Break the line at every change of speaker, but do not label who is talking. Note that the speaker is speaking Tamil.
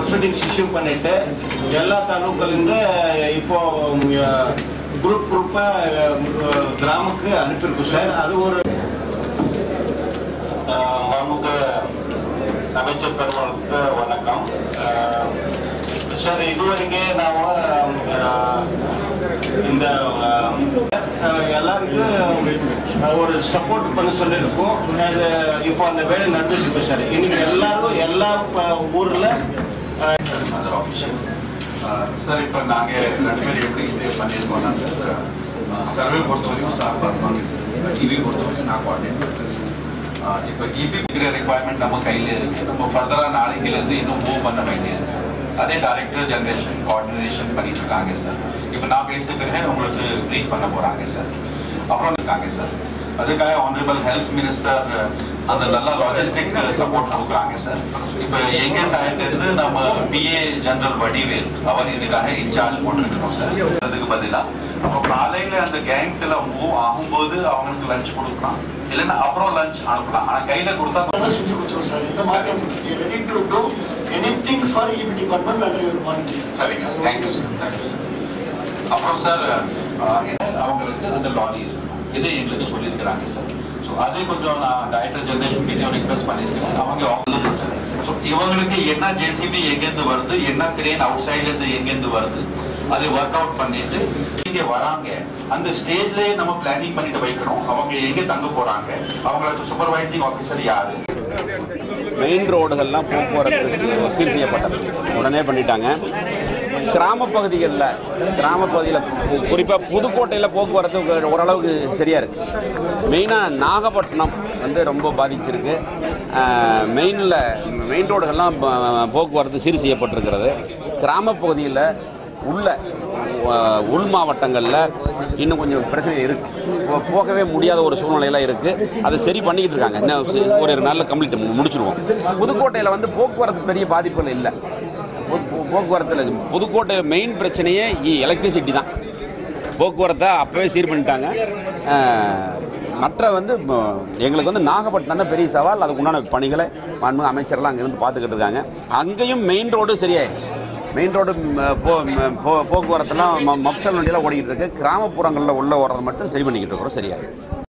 ப்ரொசீடிங்ஸ் இஷ்யூ பண்ணிட்டு எல்லா தாலூக்கிலேருந்து இப்போ குரூப் குரூப்பாக கிராமுக்கு அனுப்பியிருக்கோம் சார் அது ஒரு அஹ், மறுமுக அமைச்சர் பெருமளுக்கு வணக்கம் அஹ், சார் இதுவரைக்கும் ನಾವು அஹ், இந்த அஹ், எல்லாருக்கும் ஒரு சப்போர்ட் பண்ண சொல்லியிருக்கோம் அது இப்போ அந்த வேலை நடந்துச்சு சார் இன்னைக்கு எல்லாரும் எல்லா ப- ஊர்ல
அதர் ஆஃபீஷியல்ஸ் சார் இப்போ நாங்கள் ரெண்டு பேரும் எப்படி இது பண்ணியிருக்கோம்னா சார் சர்வே பொறுத்தவரைக்கும் சார் பார்ப்பாங்க சார் இவி பொறுத்தவரைக்கும் நான் கோஆர்டினேட் பண்ணுறேன் சார் இப்போ இபி ரெக்குவயர்மெண்ட் நம்ம கையில் இருக்குது நம்ம ஃபர்தராக நாளைக்குலேருந்து இன்னும் மூவ் பண்ண வேண்டியது அதே டைரக்டர் ஜெனரேஷன் கோஆர்டினேஷன் பண்ணிட்டு இருக்காங்க சார் இப்போ நான் பேசிய பிறகு உங்களுக்கு ப்ரீஃப் பண்ண போகிறாங்க சார் அப்புறம் இருக்காங்க சார் அதுக்காக ஆனரபிள் ஹெல்த் மினிஸ்டர் அந்த நல்ல லாஜிஸ்டிக் சப்போர்ட் கொடுக்குறாங்க சார் இப்போ எங்க சைட்ல இருந்து நம்ம பிஏ ஜெனரல் வடிவேல் அவர் இதுக்காக இன்சார்ஜ் போட்டுருக்கணும் சார் அதுக்கு பதிலா அப்புறம் காலையில அந்த கேங்ஸ் எல்லாம் மூவ் ஆகும்போது அவங்களுக்கு லஞ்ச் கொடுக்கலாம் இல்லைன்னா அப்புறம் லஞ்ச் அனுப்பலாம் ஆனா கையில கொடுத்தா
நல்லா செஞ்சு கொடுத்துருவோம் சார் இந்த மாதிரி ready to do any thing for EB department under your monitoring
சரிங்க சார் தேங்க்யூ சார் தேங்க்யூ அப்புறம் சார் அவங்களுக்கு அந்த லாரி இருக்கணும் இதை எங்களுக்கு சொல்லியிருக்கிறாங்க சார் ஸோ அதே கொஞ்சம் நான் டைரக்டர் ஜெனரேஷன் கிட்டே ரிக்வெஸ்ட் பண்ணியிருக்கிறேன் அவங்க அவங்களுக்கு சார் ஸோ இவங்களுக்கு என்ன ஜேசிபி எங்கேருந்து வருது என்ன கிரேன் அவுட் சைட்லேருந்து எங்கேருந்து வருது அதை ஒர்க் அவுட் பண்ணிட்டு இங்கே வராங்க அந்த ஸ்டேஜ்லேயே நம்ம பிளானிங் பண்ணிட்டு வைக்கணும் அவங்க எங்கே தங்க போகிறாங்க அவங்களுக்கு சூப்பர்வைசிங் ஆஃபீஸர் யாரு
மெயின் ரோடுகள்லாம் போக்குவரத்து சீர் செய்யப்பட்டது உடனே பண்ணிட்டாங்க கிராம பகுதிகளில் கிராம பகுதியில் குறிப்பாக புதுக்கோட்டையில் போக்குவரத்து ஓரளவுக்கு சரியாக இருக்குது மெயினாக நாகப்பட்டினம் வந்து ரொம்ப பாதிச்சிருக்கு மெயினில் மெயின் ரோடுகள்லாம் ப- போக்குவரத்து சீர் செய்யப்பட்டிருக்கிறது கிராம பகுதியில் உள்ள அஹ், உள் மாவட்டங்களில் இன்னும் கொஞ்சம் பிரச்சனை இருக்குது போகவே முடியாத ஒரு சூழ்நிலையெல்லாம் இருக்குது அதை சரி பண்ணிக்கிட்டு இருக்காங்க இன்னும் சி- ஒரு நாளில் கம்ப்ளீட் முடிச்சிருவோம் புதுக்கோட்டையில் வந்து போக்குவரத்து பெரிய பாதிப்புகள் இல்லை போ- போ- போக்குவரத்தில் புதுக்கோட்டை மெயின் பிரச்சனையே எலக்ட்ரிசிட்டி தான் போக்குவரத்தை அப்போவே சீர் பண்ணிட்டாங்க அஹ், மற்ற வந்து ம- எங்களுக்கு வந்து நாகப்பட்டினம் தான் பெரிய சவால் அதுக்கு உண்டான பணிகளை மாண்புமிகு அமைச்சர்லாம் அங்கேருந்து பார்த்துக்கிட்டு இருக்காங்க அங்கேயும் மெயின் ரோடு சரியாயிடுச்சு மெயின் ரோடு ம, போ ம, போ- போக்குவரத்தெல்லாம் ம- மப்சல் வண்டியெல்லாம் ஓடிக்கிட்டு இருக்கு கிராமப்புறங்களில் உள்ள ஓடுறது மட்டும் சரி பண்ணிக்கிட்டு இருக்கிறோம் சரியாக